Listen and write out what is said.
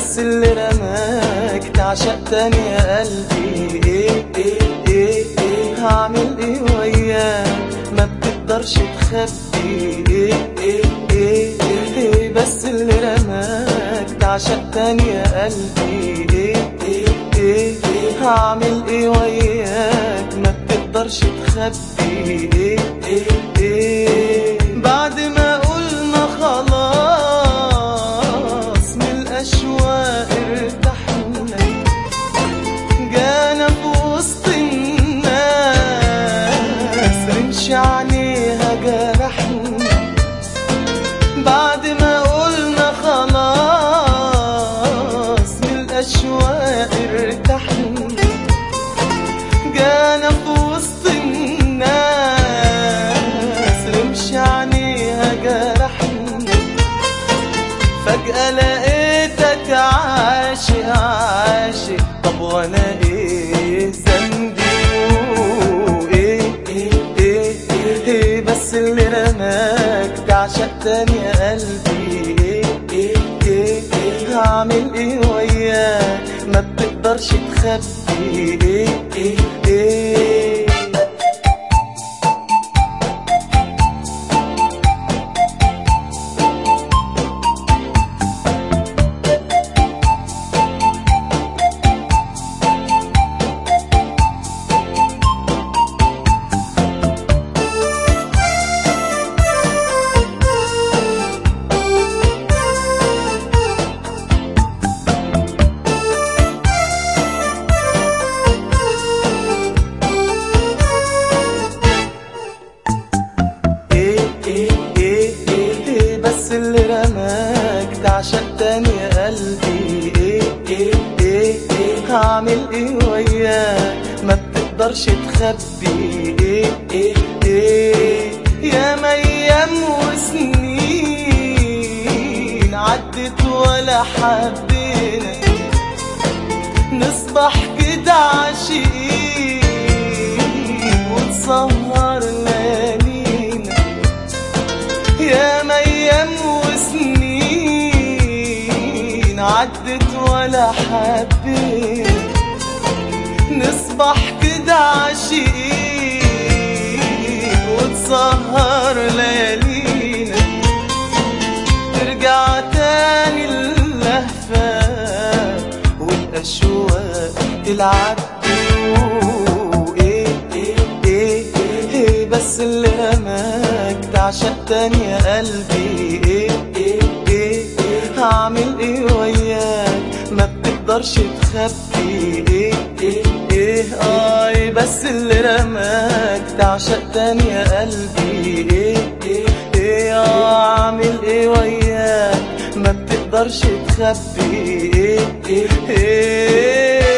بس اللي رماك تعشق تاني يا قلبي ايه ايه ايه ايه هعمل ايه وياك ما بتقدرش تخبي ايه ايه ايه ايه بس اللي رماك تعشق تاني يا قلبي ايه ايه ايه هعمل ايه وياك ما بتقدرش تخبي ايه ايه ايه بعد ما قلنا خلاص من الاشواق ارتحنا جانا في وسط الناس رمش عليها جرحنا بعد ما قلنا خلاص من الاشواق ارتحنا جانا في وسط الناس رمش عليها جرحنا فجأة لقيتك عاشق عاشق طب وانا ايه ذنبي وايه ايه ايه ايه بس اللي رماك تعشق تاني يا قلبي ايه ايه ايه ايه هعمل ايه وياك ما بتقدرش تخبي ايه ايه ايه ايه ايه ايه ايه ايه بس اللي رماك تعشق تاني يا قلبي ايه ايه ايه ايه هعمل ايه وياك ما بتقدرش تخبي ايه ايه ايه يا ايام وسنين عدت ولا حبينا نصبح كده عاشقين وتسهر ليالينا يا ايام وسنين عدت ولا حبينا نصبح كده عاشقين وتسهر ليالينا ترجع تاني اللهفة والأشواق تلعب ايه ايه ايه ايه بس اللي رماك تعشق تاني يا قلبي ايه ايه ايه هعمل ايه وياك ما بتقدرش تخبي ايه ايه ايه اي بس اللي رماك تعشق تاني يا قلبي ايه ايه ايه آه، اعمل ايه وياك ما بتقدرش تخبي ايه ايه ايه